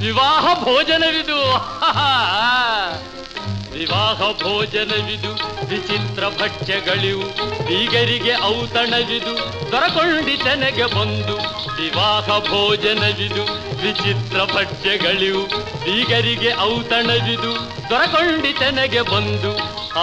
ವಿವಾಹ ಭೋಜನವಿದು ವಿವಾಹ ಭೋಜನವಿದು ವಿಚಿತ್ರ ಭಕ್ಷ್ಯಗಳಿವು ಬೀಗರಿಗೆ ಔತಣವಿದು ದೊರಕೊಂಡಿತನೆಗೆ ಬಂದು ವಿವಾಹ ಭೋಜನವಿದು ವಿಚಿತ್ರ ಭಕ್ಷ್ಯಗಳಿವು ಬೀಗರಿಗೆ ಔತಣವಿದು ದೊರಕೊಂಡಿತನೆಗೆ ಬಂದು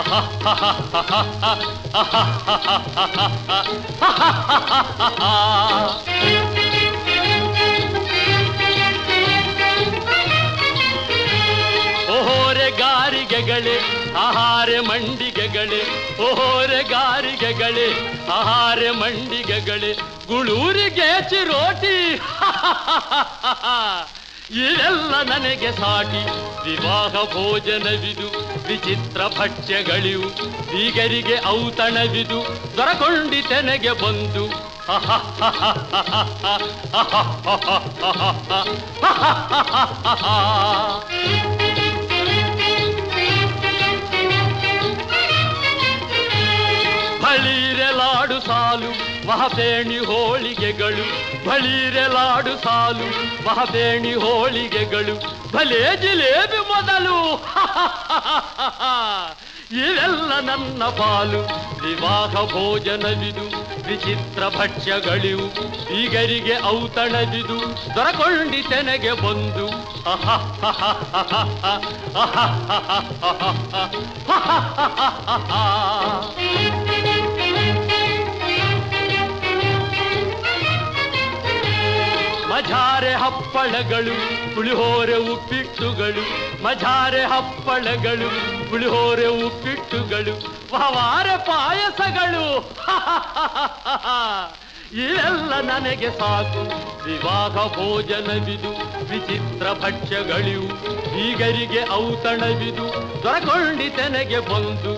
ಓಹೋರೆ ಗಾರಿಗೆಗಳೇ ಆಹಾರ ಮಂಡಿಗೆಗಳೇ ಓಹೋರೆ ಗಾರಿಗೆಗಳೇ ಆಹಾರ ಮಂಡಿಗೆಗಳೇ ಗುಳೂರಿಗೆ ಚಿರೋಟಿ ಇವೆಲ್ಲ ನನಗೆ ಸಾಟಿ ವಿವಾಹ ಭೋಜನವಿದು ವಿಚಿತ್ರ ಭಕ್ಷ್ಯಗಳಿವು ಬೀಗರಿಗೆ ಔತಣವಿದು ದೊರಕೊಂಡಿತೆನೆಗೆ ಬಂದು ಬಳಿರೆಲಾಡು ಸಾಲು ಮಹಬೇಣಿ ಹೋಳಿಗೆಗಳು ಬಳಿರೆಲಾಡು ಸಾಲು ಮಹಬೇಣಿ ಹೋಳಿಗೆಗಳು ಭಲೇ ಜಿಲೇಬಿ ಮೊದಲು ಇವೆಲ್ಲ ನನ್ನ ಪಾಲು ವಿವಾಹ ಭೋಜನವಿದು ವಿಚಿತ್ರ ಭಕ್ಷ್ಯಗಳಿವು ಈಗರಿಗೆ ಔತಣವಿದು ದೊರಕೊಂಡಿತೆನೆಗೆ ಬಂದು ಮಜಾರೆ ಹಪ್ಪಳಗಳು ಪುಳಿಹೋರೆ ಉಪ್ಪಿಟ್ಟುಗಳು ಮಜಾರೆ ಹಪ್ಪಳಗಳು ಪುಳಿಹೋರೆ ಉಪ್ಪಿಟ್ಟುಗಳು ವಹವಾರೆ ಪಾಯಸಗಳು ಇವೆಲ್ಲ ನನಗೆ ಸಾಕು ವಿವಾಹ ಭೋಜನವಿದು ವಿಚಿತ್ರ ಭಕ್ಷ್ಯಗಳಿವು ಬೀಗರಿಗೆ ಔತಣವಿದು ದೊರಕೊಂಡಿತೆನೆಗೆ ಬಂದು